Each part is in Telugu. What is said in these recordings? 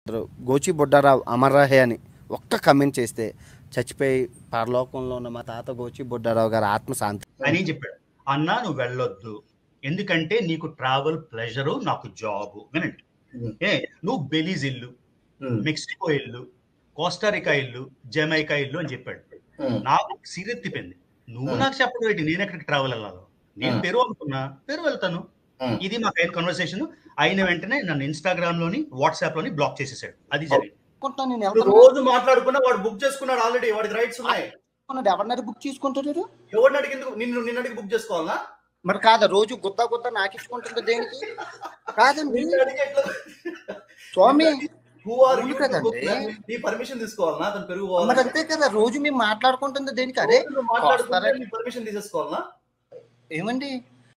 గోచి బుడ్డారావు అమర్రహే అని ఒక్క కమెంట్ చేస్తే చచ్చిపోయి పరలోకంలో ఉన్న మా తాత గోచి బుడ్డారావు గారి ఆత్మ శాంతి అని ఏం చెప్పాడు అన్నా నువ్వు వెళ్ళొద్దు ఎందుకంటే నీకు ట్రావెల్ ప్లెజరు నాకు జాబ్ వినండి Hmm. ఏ నువ్వు బెలీజ్ ఇల్లు ఉమ్, మెక్సికో ఇల్లు కోస్టారికా ఇల్లు జమైకా ఇల్లు అని చెప్పాడు ఉమ్, నాకు సిరెత్తిపోయింది నువ్వు Hmm. నాకు చెప్పడం ఏంటి నేను ఎక్కడికి ట్రావెల్ వెళ్ళాలో నేను Hmm. పెరు అనుకున్నా పెరు వెళ్తాను Hmm. ఇది మా అయిన కన్వర్సేషన్ అయిన వెంటనే నన్ను ఇన్స్టాగ్రామ్ లోని వాట్సాప్ లోని బ్లాక్ చేసేసాడు అది జరిగింది అనుకుంటా నేను ఇప్పుడు వెళ్తాను రోజు మాట్లాడుకున్నా వాడు బుక్ చేసుకున్నాడు ఆల్రెడీ వాడికి రైట్స్ ఉన్నాయి ఎవరినైనా బుక్ చేసుకుంటారు ఎవరిని అడిగి ఎందుకు నిన్ను నిన్ను అడిగి బుక్ చేసుకోవాలా మరి కాదా రోజు గుత్తా గుత్తా నాకు ఇచ్చుకుంటుంది దేనికి కాదండి నిన్ను అడిగి ఎట్లా స్వామి Who are అవును you to కదండి. book that? నీ పర్మిషన్ తీసుకోవాలనా అతను పెరుగు మరి పోవాలా? అంతే కదా రోజు మేము మాట్లాడుకుంటుంది దేనికి అరే రోజు మాట్లాడుకుంటే వస్తారా? నీ పర్మిషన్ తీసేసుకోవాలనా ఏమండి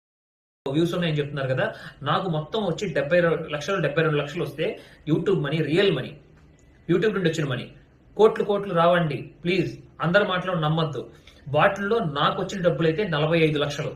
వ్యూస్ ఉన్నాయని చెప్తున్నారు కదా నాకు మొత్తం వచ్చి డెబ్బై లక్షలు డెబ్బై రెండు లక్షలు వస్తే YouTube money real money YouTube నుండి వచ్చిన మనీ కోట్లు కోట్లు రావండి ప్లీజ్ అందరు మాటలు నమ్మద్దు వాటిల్లో నాకు వచ్చిన డబ్బులు అయితే నలభై ఐదు లక్షలు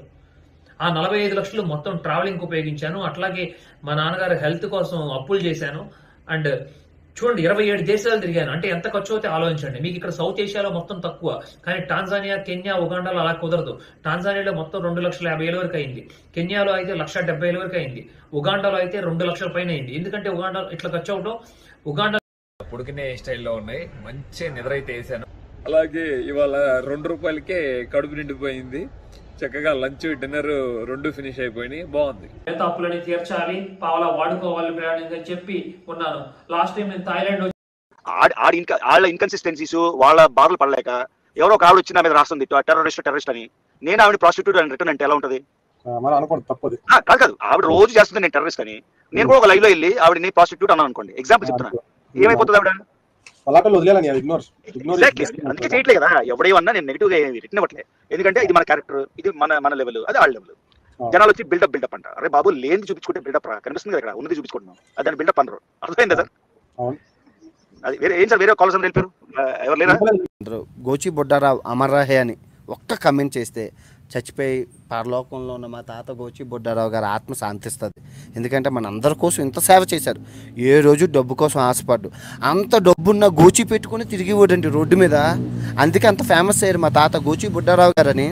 ఆ నలభై ఐదు లక్షలు మొత్తం ట్రావెలింగ్ ఉపయోగించాను అట్లాగే మా నాన్నగారు హెల్త్ కోసం అప్పులు చేశాను అండ్ చూడండి ఇరవై ఏడు దేశాలు తిరిగాను అంటే ఎంత ఖర్చు అవుతే ఆలోచించండి మీకు ఇక్కడ సౌత్ ఏషియాలో మొత్తం తక్కువ కానీ టాంజానియా కెన్యా ఉగాండాలో అలా కుదరదు టాంజానియాలో మొత్తం రెండు లక్షల యాభై వేల వరకు అయింది కెన్యాలో అయితే లక్ష డెబ్బై వేల వరకు అయింది ఉగాండాలో అయితే రెండు లక్షల పైన అయింది ఎందుకంటే ఉగాండా ఇట్లా ఖర్చు అవడం ఉగాండా పుడికినే స్టైల్లో ఉన్నాయి మంచి నిద్ర అయితే వేసాను అలాగే ఇవాళ రెండు రూపాయలకే కడుపు నిండిపోయింది చక్కగా లంచ్ డిన్నర్ రెండు ఫినిష్ అయిపోయినాయి బాగుంది ఎంత అప్పులని తీర్చాలి పావలా వాడుకోవాలి ప్రయాణం అని చెప్పి ఉన్నాను లాస్ట్ టైం నేను థాయిలాండ్ ఆడి ఆడి ఇంకా వాళ్ళ ఇన్కన్సిస్టెన్సీస్ వాళ్ళ బాధలు పడలేక ఎవరో ఒక ఆవిడ వచ్చి నా మీద రాస్తుంది టెర్రరిస్ట్ టెర్రరిస్ట్ అని నేను ఆవిడ ప్రాస్టిట్యూట్ అని రిటర్న్ అంటే ఎలా ఉంటది మనం అనుకోండి తప్పది ఆ, కాదు కాదు ఆవిడ రోజు చేస్తుంది నేను టెర్రరిస్ట్ అని నేను కూడా ఒక లైవ్ లో వెళ్ళి ఆవిడని ప్రాస్టిట్యూట్ అన్నాను అనుకోండి ఎగ్జాంపుల్ చెప్తున్నా ఏమైపోతుంది ఆవిడ అలాంటి వదిలేయాలని ఇగ్నోర్ ఇగ్నోర్ Exactly. అందుకే చేయట్లే కదా ఎవడేమన్నా నేను నెగిటివ్ గా రిటర్న్ ఇవ్వట్లే ఎందుకంటే ఇది మన క్యారెక్టర్ ఇది మన మన లెవెల్ అది వాళ్ళ లెవెల్ జనాలు వచ్చి బిల్డప్ బిల్డప్ అంట అరే బాబు లేని చూపించుకుంటే బిల్డప్ రా కనిపిస్తుంది కదా ఇక్కడ ఉన్నది చూపించుకుంటున్నాం అది దాని బిల్డప్ అనరు అర్థమైందా సార్ అవును. అది వేరే ఏం సార్ వేరే కాలర్స్ వెళ్ళిపోయారు ఆ, ఎవరు లేరా అందరూ గోచి బుడ్డారావు అమర్రహే అని ఒక్క కమెంట్ చేస్తే చచ్చిపోయి పరలోకంలో ఉన్న మా తాత గోచి బుడ్డారావు గారి ఆత్మ శాంతిస్తుంది ఎందుకంటే మన అందరి కోసం ఇంత సేవ చేశారు ఏ రోజు డబ్బు కోసం ఆశపడ్డు అంత డబ్బున్న గోచి పెట్టుకుని తిరిగి పోడండి రోడ్డు మీద అందుకే అంత ఫేమస్ అయ్యారు మా తాత గోచి బుడ్డారావు గారని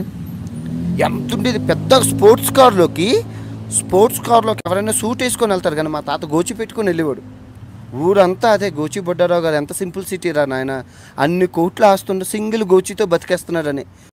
ఎంత ఉండేది పెద్ద స్పోర్ట్స్ కార్లోకి స్పోర్ట్స్ కార్లోకి ఎవరైనా సూట్ వేసుకొని వెళ్తారు కానీ మా తాత గోచి పెట్టుకొని వెళ్ళేవాడు ఊరంతా అదే గోచి బొడ్డారావు గారు ఎంత సింపుల్ సిటీ రా నాయన అన్ని కోట్లు ఆస్తుండే సింగిల్ గోచితో బతికేస్తున్నాడని